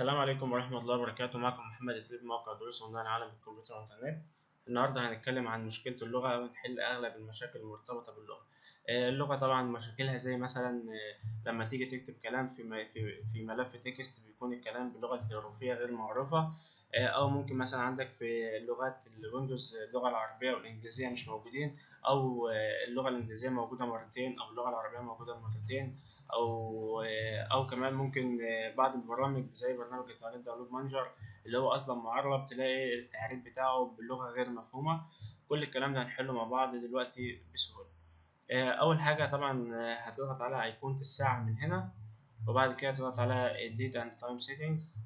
السلام عليكم ورحمة الله وبركاته معكم محمد إدريب موقع دروس أونلاين عالم الكمبيوتر والإنترنت النهاردة هنتكلم عن مشكلة اللغة ونحل أغلب المشاكل المرتبطة باللغة آه، اللغة طبعا مشاكلها زي مثلا آه، لما تيجي تكتب كلام في م- في في ملف تكست بيكون الكلام بلغة حروفية غير معروفة آه، أو ممكن مثلا عندك في لغات الويندوز اللغة العربية والإنجليزية مش موجودين أو آه، اللغة الإنجليزية موجودة مرتين أو اللغة العربية موجودة مرتين او او كمان ممكن بعض البرامج زي برنامج التعريب داونلود مانجر اللي هو اصلا معرب تلاقي التعريب بتاعه بلغه غير مفهومه كل الكلام ده هنحله مع بعض دلوقتي بسهوله اول حاجه طبعا هتضغط على ايقونه الساعه من هنا وبعد كده تضغط على الديت اند تايم سيتنجز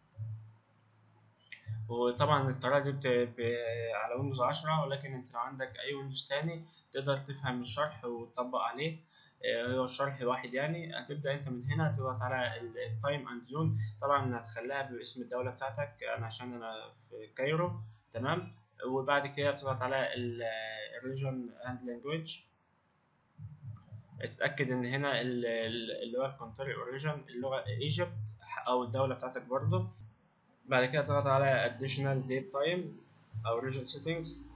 وطبعا الطريقه دي بت... ب... على ويندوز 10 ولكن انت لو عندك اي ويندوز تاني تقدر تفهم الشرح وتطبق عليه هو الشرح واحد يعني هتبدأ انت من هنا تضغط على التايم اند زون طبعا هتخليها باسم الدولة بتاعتك انا عشان انا في كايرو تمام وبعد كده بتضغط على الريجن اند لانجويج تتأكد ان هنا اللي هو الكونتري اوريجن اللغة ايجيبت او الدولة بتاعتك برضه بعد كده تضغط على additional date time او region settings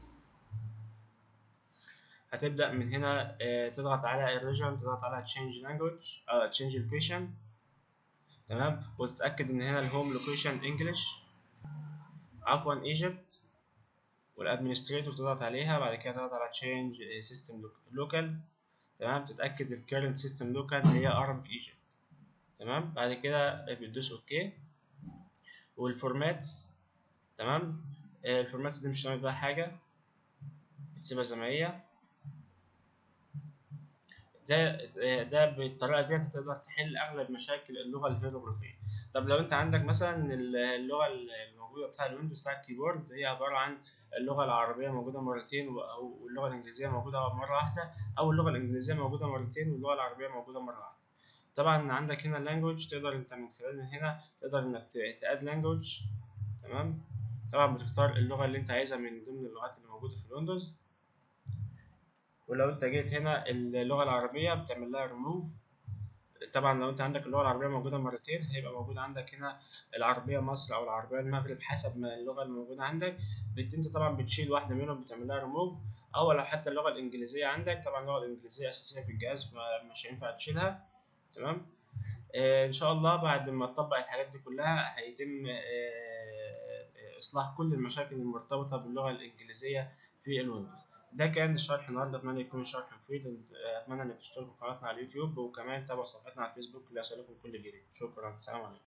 هتبدأ من هنا تضغط على الريجن تضغط على change language أو change location تمام وتتأكد إن هنا الهوم لوكيشن انجلش عفوا ايجيبت والادمنستريتور تضغط عليها بعد كده تضغط على change system local تمام تتأكد الكيرنت سيستم لوكال هي Arabic ايجيبت تمام بعد كده بتدوس اوكي والفورماتس تمام الفورماتس دي مش هنعمل بقى حاجة بتسيبها زي ما هي ده ده بالطريقه دي هتقدر تحل اغلب مشاكل اللغه الهيروغليفيه طب لو انت عندك مثلا اللغه الموجوده بتاع الويندوز بتاع الكيبورد هي عباره عن اللغه العربيه موجوده مرتين او اللغه الانجليزيه موجوده مره واحده او اللغه الانجليزيه موجوده مرتين واللغه العربيه موجوده مره واحده طبعا عندك هنا اللانجوج تقدر انت من خلال هنا تقدر انك تاد لانجوج تمام طبعا بتختار اللغه اللي انت عايزها من ضمن اللغات اللي موجوده في الويندوز ولو انت جيت هنا اللغة العربية بتعمل لها ريموف طبعا لو انت عندك اللغة العربية موجودة مرتين هيبقى موجود عندك هنا العربية مصر او العربية المغرب حسب ما اللغة الموجودة عندك انت طبعا بتشيل واحدة منهم بتعمل لها ريموف او لو حتى اللغة الانجليزية عندك طبعا اللغة الانجليزية اساسية في الجهاز فمش هينفع تشيلها تمام آه ان شاء الله بعد ما تطبق الحاجات دي كلها هيتم آه اصلاح كل المشاكل المرتبطة باللغة الانجليزية في الويندوز ده كان الشرح النهارده اتمنى يكون الشرح مفيد اتمنى انك تشتركوا في قناتنا على اليوتيوب وكمان تابعوا صفحتنا على الفيسبوك ليصلكم كل جديد شكرا سلام عليكم